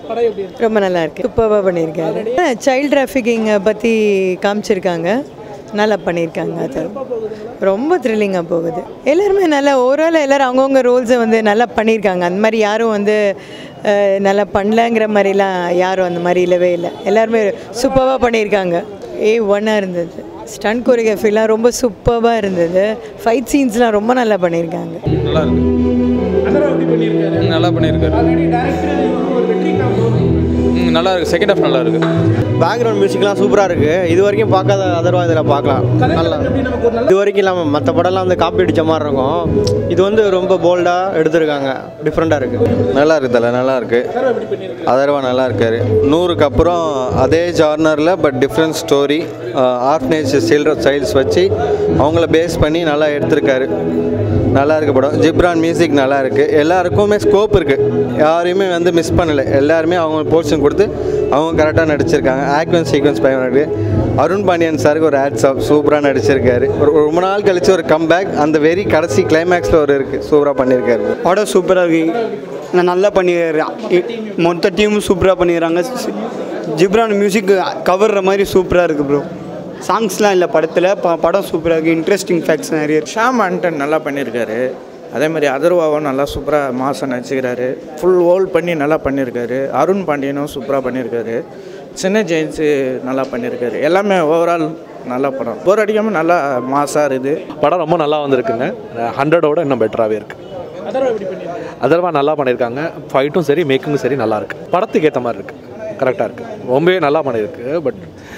படம் எப்படி இருக்கு ரொம்ப நல்லா இருக்கு சூப்பராக பண்ணியிருக்காரு சைல்ட் டிராஃபிக்கிங்கை பற்றி காமிச்சிருக்காங்க நல்லா பண்ணியிருக்காங்க அது ரொம்ப த்ரில்லிங்காக போகுது எல்லாருமே நல்லா ஓவரால் எல்லாரும் அவங்கவுங்க ரோல்ஸை வந்து நல்லா பண்ணியிருக்காங்க அந்த மாதிரி யாரும் வந்து அஹ், நல்லா பண்ணலங்கிற மாதிரிலாம் யாரும் அந்த மாதிரி இல்லவே இல்லை எல்லாருமே சூப்பராக பண்ணியிருக்காங்க ஏ ஒன்னாக இருந்தது ஸ்டன் கொரியோகிராஃபிலாம் ரொம்ப சூப்பராக இருந்தது ஃபைட் சீன்ஸ்லாம் ரொம்ப நல்லா பண்ணியிருக்காங்க நல்லா இருக்கு அதர்வா எப்படி பண்ணியிருக்காரு ம், நல்லா பண்ணியிருக்காரு ஆல்ரெடி டேரக்டர் ஒரு வெற்றி காம்போ ம் நல்லா இருக்கு செகண்ட் ஹாஃப் நல்லா இருக்கு பேக்ரவுண்ட் மியூசிக்லாம் சூப்பராக இருக்குது இது வரைக்கும் பார்க்காத அதர்வா இதில் பார்க்கலாம் நல்லா எப்படி நமக்கு ஒரு நல்ல இது வரைக்கும் இல்லாமல் மற்ற படம்லாம் வந்து காப்பி அடித்த மாதிரி இருக்கும் இது வந்து ரொம்ப போல்டாக எடுத்திருக்காங்க டிஃப்ரெண்ட்டாக இருக்குது நல்லா இருக்கு தல நல்லா இருக்கு அதர்வா எப்படி பண்ணியிருக்காரு அதர்வா நல்லா இருக்காரு நூறுக்கு அப்புறம் அதே ஜார்னரில் but different story orphanage children childs வச்சு அவங்கள பேஸ் பண்ணி நல்லா எடுத்திருக்காரு நல்லா இருக்கு படம் ஜிப்ரான் மியூசிக் நல்லா இருக்கு எல்லாருக்குமே ஸ்கோப் இருக்கு யாரையுமே வந்து மிஸ் பண்ணலை எல்லாருமே அவங்க போர்ஷன் கொடுத்து அவங்க கரெக்டாக நடிச்சிருக்காங்க ஆக்வன் சீக்வன்ஸ் பயன் இருக்கு அருண் பாண்டியன் சாருக்கு ஒரு ஆட்ஸ் ஆஃப் சூப்பராக நடிச்சிருக்காரு ஒரு ஒரு ரொம்ப நாள் கழிச்சு ஒரு கம்பேக் அந்த வெரி கடைசி கிளைமேக்ஸில் ஒரு இருக்குது சூப்பராக பண்ணியிருக்காரு படம் சூப்பராக இருக்கு நான் நல்லா பண்ணிடுறேன் மொத்த டீமும் சூப்பராக பண்ணிடுறாங்க ஜிப்ரான் மியூசிக் கவர்ற மாதிரி சூப்பராக இருக்குது ப்ரோ சாங்ஸ்லாம் இல்லை படத்தில் ப படம் சூப்பராக இருக்குது இன்ட்ரெஸ்டிங் ஃபேக்ட்ஸ் நிறைய இருக்கு ஷாம் ஆண்டன் நல்லா பண்ணியிருக்காரு அதே மாதிரி அதர்வாவும் நல்லா சூப்பராக மாசம் நடிச்சுக்கிறாரு ஃபுல் ஹோல்ட் பண்ணி நல்லா பண்ணியிருக்காரு அருண் பாண்டியனும் சூப்பராக பண்ணியிருக்காரு சின்ன ஜெயின்ஸு நல்லா பண்ணியிருக்காரு எல்லாமே ஓவரால் நல்ல படம் போர் அடிக்காமல் நல்லா மாசாக இருக்குது படம் ரொம்ப நல்லா வந்திருக்குங்க ஹண்ட்ரடோட இன்னும் பெட்டராகவே இருக்குது அதர்வா எப்படி பண்ணியிருக்காரு அதர்வா நல்லா பண்ணியிருக்காங்க ஃபைட்டும் சரி மேக்கிங்கும் சரி நல்லா இருக்கு படத்துக்கு ஏற்ற மாதிரி இருக்குது கரெக்டாக இருக்குது ரொம்பவே நல்லா பண்ணியிருக்கு பட்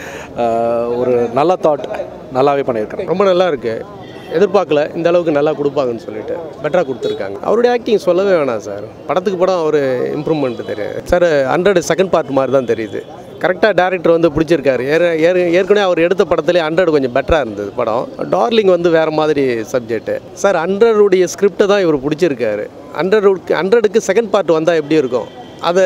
ஒரு நல்ல தாட் நல்லாவே பண்ணியிருக்காங்க ரொம்ப நல்லா இருக்கு எதிர்பார்க்கல இந்த அளவுக்கு நல்லா கொடுப்பாங்கன்னு சொல்லிட்டு பெட்டராக கொடுத்துருக்காங்க அவருடைய ஆக்டிங் சொல்லவே வேணாம் சார் படத்துக்கு படம் அவர் இம்ப்ரூவ்மெண்ட் தெரியும் சார் ஹண்ட்ரட் செகண்ட் பார்ட் மாதிரி தான் தெரியுது கரெக்டாக டேரக்டர் வந்து பிடிச்சிருக்காரு ஏற- ஏற- ஏற்கனவே அவர் எடுத்த படத்துலேயே ஹண்ட்ரட் கொஞ்சம் பெட்டராக இருந்தது படம் டார்லிங் வந்து வேறு மாதிரி சப்ஜெக்ட்டு சார் ஹண்ட்ரடுடைய ஸ்கிரிப்டை தான் இவர் பிடிச்சிருக்காரு ஹண்ட்ரடுக்கு ஹண்ட்ரடுக்கு செகண்ட் பார்ட் வந்தால் எப்படி இருக்கும் அதை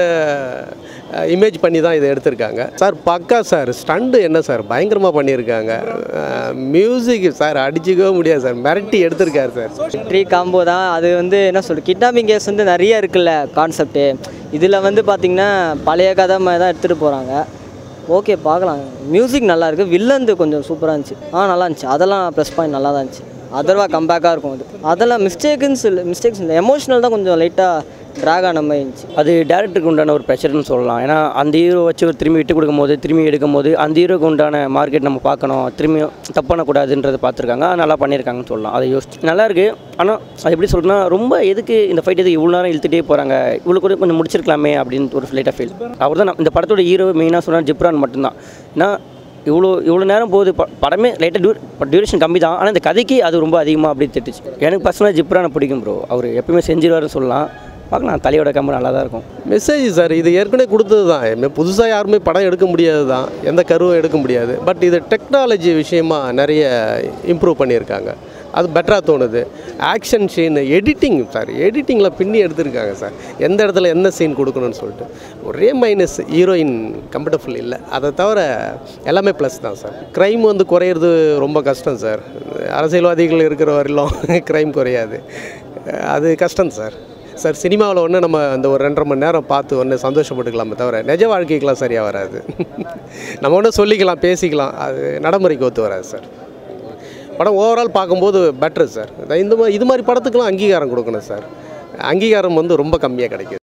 இமேஜ் பண்ணி தான் இதை எடுத்திருக்காங்க சார் பக்கா சார் ஸ்டண்டு என்ன சார் பயங்கரமாக பண்ணியிருக்காங்க மியூசிக் சார் அடிச்சுக்கவே முடியாது சார் மிரட்டி எடுத்திருக்காரு சார் ட்ரீ காம்போ தான் அது வந்து என்ன சொல்கிறது கிட்னாப்பிங் கேஸ் வந்து நிறைய இருக்குல்ல கான்செப்ட்டு இதில் வந்து பார்த்திங்கன்னா பழைய கதை மாதிரி தான் எடுத்துகிட்டு போகிறாங்க ஓகே பார்க்கலாம் மியூசிக் நல்லா இருக்குது வில்லந்து கொஞ்சம் சூப்பராக இருந்துச்சு ஆ நல்லா இருந்துச்சு அதெல்லாம் ப்ளஸ் பாயிண்ட் நல்லா தான் இருந்துச்சு அதர்வா கம்பேக்காக இருக்கும் அது அதெல்லாம் மிஸ்டேக்குன்னு இல்லை மிஸ்டேக்ஸ் இல்லை எமோஷனல் தான் கொஞ்சம் லைட்டாக ட்ராக் ஆன மாதிரி இருந்துச்சு அது டேரக்டருக்கு உண்டான ஒரு ப்ரெஷர்னு சொல்லலாம் ஏன்னா அந்த ஹீரோ வச்சு ஒரு திரும்பி விட்டு கொடுக்கும்போது திரும்பி எடுக்கும்போது அந்த ஹீரோக்கு உண்டான மார்க்கெட் நம்ம பார்க்கணும் திரும்பி தப்பு பண்ணக்கூடாதுன்றதை பார்த்துருக்காங்க அது நல்லா பண்ணியிருக்காங்கன்னு சொல்லலாம் அதை யோசிச்சு நல்லா இருக்கு ஆனால் அது எப்படி சொல்றேன்னா ரொம்ப எதுக்கு இந்த ஃபைட் எதுக்கு இவ்வளோ நேரம் இழுத்துட்டே போகிறாங்க இவ்வளோ கூட கொஞ்சம் முடிச்சிருக்கலாமே அப்படின்னு ஒரு லைட்டாக ஃபீல் அவர் தான் இந்த படத்தோட ஹீரோ மெயினாக சொன்னால் ஜிப்ரான் மட்டும்தான் ஏன்னா இவ்வளோ இவ்வளோ நேரம் போகுது ப- படமே லைட்டாக டியூ டியூரேஷன் கம்மி தான் ஆனால் இந்த கதைக்கு அது ரொம்ப அதிகமாக அப்படி திட்டுச்சு எனக்கு பர்சனலாக ஜிப்ரானை பிடிக்கும் ப்ரோ அவர் எப்பயுமே செஞ்சிருவாருன்னு சொல்லலாம் பார்க்கலாம் தலையோட கம்பு நல்லா தான் இருக்கும் மெசேஜ் சார் இது ஏற்கனவே கொடுத்தது தான் புதுசாக யாருமே படம் எடுக்க முடியாது தான் எந்த கருவும் எடுக்க முடியாது பட் இது டெக்னாலஜி விஷயமா நிறைய இம்ப்ரூவ் பண்ணியிருக்காங்க அது பெட்டராக தோணுது ஆக்ஷன் சீன் எடிட்டிங் சார் எடிட்டிங்கில் பின்னி எடுத்திருக்காங்க சார் எந்த இடத்துல என்ன சீன் கொடுக்கணும்னு சொல்லிட்டு ஒரே மைனஸ் ஹீரோயின் கம்ஃபர்டபுள் இல்லை அதை தவிர எல்லாமே ப்ளஸ் தான் சார் க்ரைம் வந்து குறையிறது ரொம்ப கஷ்டம் சார் அரசியல்வாதிகள் இருக்கிற வரையிலும் க்ரைம் குறையாது அது கஷ்டம் சார் சார் சினிமாவில் ஒன்று நம்ம அந்த ஒரு ரெண்டரை மணி நேரம் பார்த்து ஒன்று சந்தோஷப்பட்டுக்கலாமே தவிர நிஜ வாழ்க்கைக்கெலாம் சரியாக வராது நம்ம ஒன்று சொல்லிக்கலாம் பேசிக்கலாம் அது நடைமுறைக்கு ஒத்து வராது சார் படம் ஓவரால் பார்க்கும்போது பெட்ரு சார் இந்த மாதிரி இது மாதிரி படத்துக்கெலாம் அங்கீகாரம் கொடுக்கணும் சார் அங்கீகாரம் வந்து ரொம்ப கம்மியாக கிடைக்குது